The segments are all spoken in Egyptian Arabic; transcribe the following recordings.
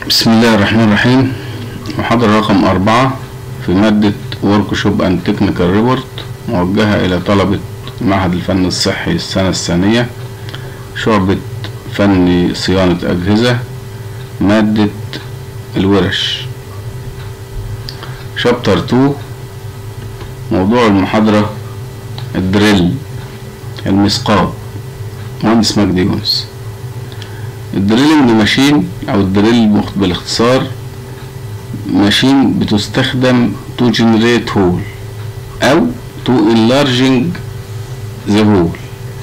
بسم الله الرحمن الرحيم محاضرة رقم أربعة في مادة ورك أند تكنيكال ريبورت موجهة إلى طلبة معهد الفن الصحي السنة الثانية شعبة فن صيانة أجهزة مادة الورش شابتر 2 موضوع المحاضرة الدريل المسقاب مهندس مجدي يونس الدريلنج ماشين او الدريل بالاختصار ماشين بتستخدم to generate hole او to enlarging the hole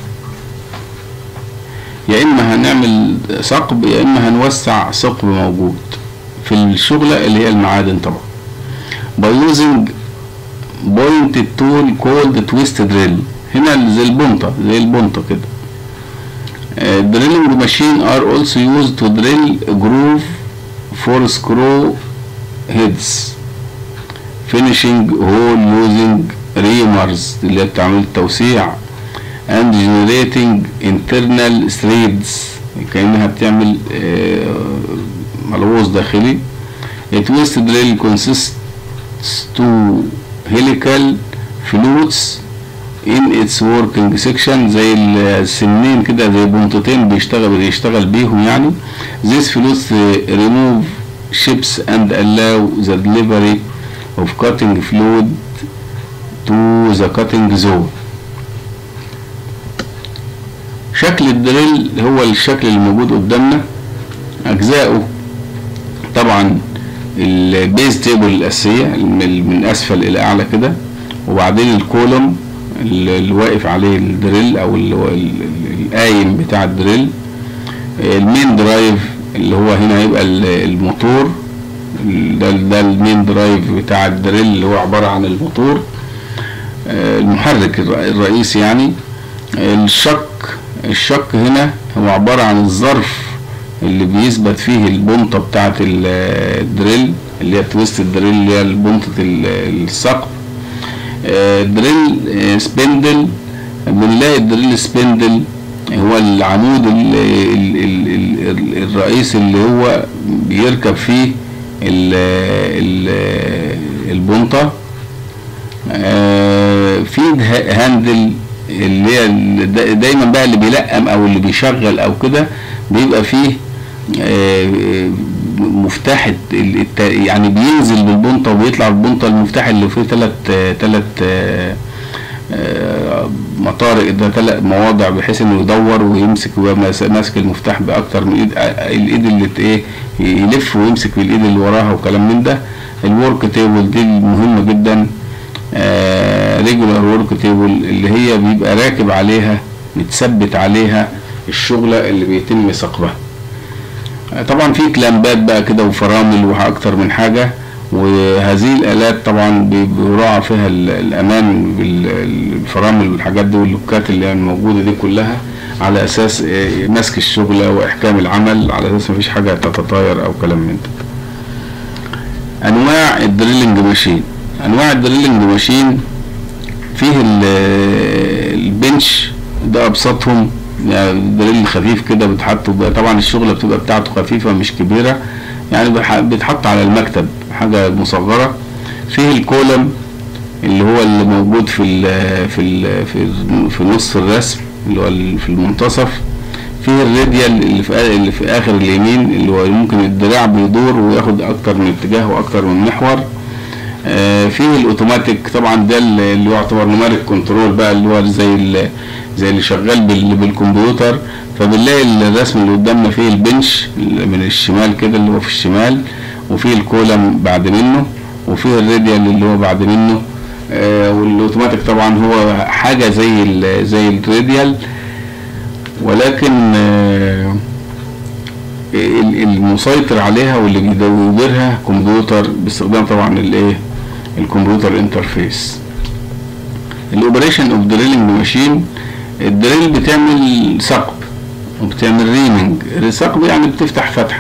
يا اما هنعمل ثقب يا اما هنوسع ثقب موجود في الشغلة اللي هي المعادن طبعا by using pointed tool called twist drill هنا زي البنطة زي البنطة كده Uh, drilling machine are also used to drill groove for screw heads finishing hole using reamers اللي هي بتعمل التوسيع and generating internal threads كأنها بتعمل uh, ملغوص داخلي a twist drill consists to helical flutes in its working section زي السنين كده زي بنطتين بيشتغل بيشتغل بيهم يعني this flutes remove ships and allow the delivery of cutting fluid to the cutting zone شكل الدريل هو الشكل اللي موجود قدامنا اجزاؤه طبعا البيز تيبل الاساسيه من اسفل الى اعلى كده وبعدين الكولوم اللي واقف عليه الدريل او اللي هو القايم بتاع الدريل المين درايف اللي هو هنا هيبقى الموتور ده ده المين درايف بتاع الدريل اللي هو عباره عن الموتور المحرك الرئيسي يعني الشك الشك هنا هو عباره عن الظرف اللي بيثبت فيه البنطه بتاعه الدريل اللي هي تويست الدريل اللي هي بنطه الثقب دريل سبندل بنلاقي الدريل سبندل هو العمود ال ال ال الرئيسي اللي هو بيركب فيه ال ال البنطة في هاندل اللي هي دايما بقى اللي بيلقم او اللي بيشغل او كده بيبقى فيه مفتاح يعني بينزل بالبنطه وبيطلع بالبنطه المفتاح اللي فيه ثلاث ثلاث مطارق ده ثلاث مواضع بحيث انه يدور ويمسك ماسك المفتاح باكتر من ايد الايد اللي ايه يلف ويمسك بالايد اللي وراها وكلام من ده الورك تيبل دي مهمه جدا ريجولار ورك تيبل اللي هي بيبقى راكب عليها متثبت عليها الشغله اللي بيتم ثقبها طبعا في كلامبات بقى كده وفرامل واكتر من حاجه وهذه الالات طبعا بيراعى فيها الامان بالفرامل والحاجات دي واللوكات اللي الموجوده دي كلها على اساس مسك الشغله واحكام العمل على اساس مفيش حاجه تتطاير او كلام من ده انواع الدريلنج ماشين انواع الدريلنج ماشين فيه البنش ده ابسطهم يعني الدريل خفيف كده بتحط طبعا الشغله بتبقى بتاعته خفيفه مش كبيره يعني بيتحط على المكتب حاجه مصغره فيه الكولم اللي هو اللي موجود في ال في ال في, في نص الرسم اللي هو في المنتصف فيه الراديال اللي في اللي في اخر اليمين اللي هو ممكن الدراع بيدور وياخد اكتر من اتجاه واكتر من محور فيه الاوتوماتيك طبعا ده اللي يعتبر نمارك كنترول بقى اللي هو زي زي اللي شغال بالكمبيوتر فبنلاقي الرسم اللي قدامنا فيه البنش من الشمال كده اللي هو في الشمال وفيه الكولم بعد منه وفيه الراديال اللي هو بعد منه آه والاوتوماتيك طبعا هو حاجة زي زي الراديال ولكن آه المسيطر عليها واللي بيدورها كمبيوتر باستخدام طبعا الايه الكمبيوتر انترفيس الاوبريشن اوف دريلنج ماشين الدريل بتعمل ثقب وبتعمل ريمنج الثقب يعني بتفتح فتحه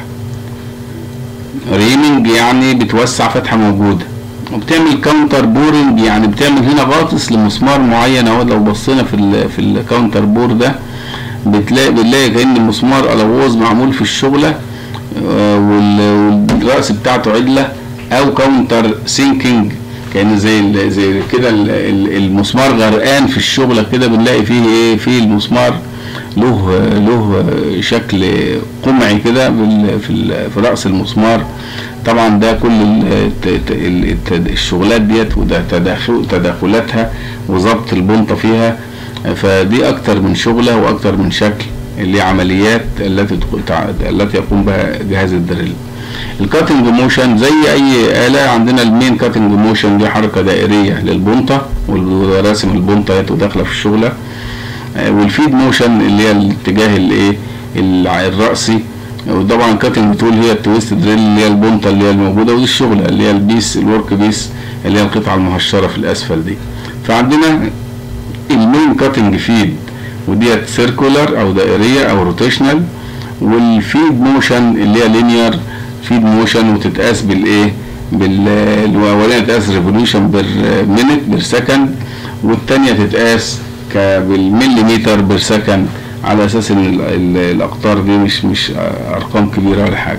ريمنج يعني بتوسع فتحه موجوده وبتعمل كاونتر بورنج يعني بتعمل هنا غاطس لمسمار معين اهو لو بصينا في ال في الكاونتر بور ده بتلاقي بنلاقي كأن المسمار ألوز معمول في الشغلة آه، وال- الراس بتاعته عدله او كاونتر سينكينج كان زي ال- زي كده ال- ال- المسمار غرقان في الشغله كده بنلاقي فيه ايه فيه المسمار له له شكل قمعي كده بال- في ال- في راس المسمار طبعا ده كل ال- ت- ت- ال- الت- الشغلات ديت وده تداخل تداخلاتها وضبط البنطه فيها فدي اكتر من شغله واكتر من شكل اللي هي عمليات التي تق- تع- التي يقوم بها جهاز الدريل الكاتنج موشن زي اي آلة عندنا المين كاتنج موشن دي حركة دائرية للبنطة وراسم البنطة هي داخلة في الشغلة آه، والفيد موشن اللي هي الاتجاه الايه الع- الرأسي وطبعا كاتنج تول هي التويست دريل اللي هي البنطة اللي هي الموجودة ودي الشغلة اللي هي البيس الورك بيس اللي هي القطعة المهشرة في الأسفل دي فعندنا المين كاتنج فيد وديت سيركولار او دائريه او روتيشنال والفيد موشن اللي هي لينير فيد موشن وتتقاس بالايه بال الاولانيه تتقاس ريفوليوشن بير مينت بير سكند والثانيه تتقاس ك- بالمليمتر بير سكند على اساس ان ال- ال- الاقطار دي مش مش ارقام كبيره ولا حاجه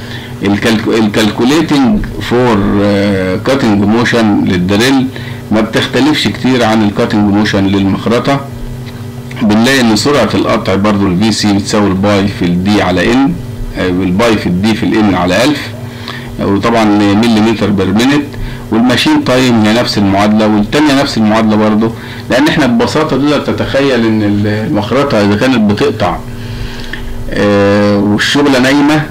الكالكوليتنج فور كاتنج موشن للدريل ما بتختلفش كتير عن الكاتنج موشن للمخرطه بنلاقي ان سرعه القطع برضو الفي سي بتساوي الباي في الدي على ان الباي في الدي في الان على 1000 وطبعا مليمتر بير مينت والماشين تايم هي نفس المعادله والتانية نفس المعادله برضو لان احنا ببساطه تقدر تتخيل ان المخرطه اذا كانت بتقطع آه، والشغله نايمه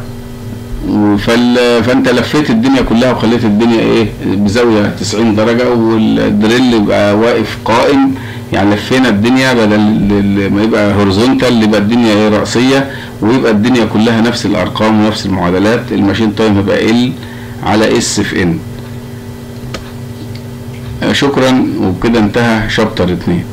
فال... فانت لفيت الدنيا كلها وخليت الدنيا ايه بزاويه 90 درجه والدريل يبقى واقف قائم يعني لفينا الدنيا بدل ال- ما يبقى هوريزونتال يبقى الدنيا ايه راسيه ويبقى الدنيا كلها نفس الارقام ونفس المعادلات الماشين تايم يبقى ال على اس في ان شكرا وبكده انتهى شابتر 2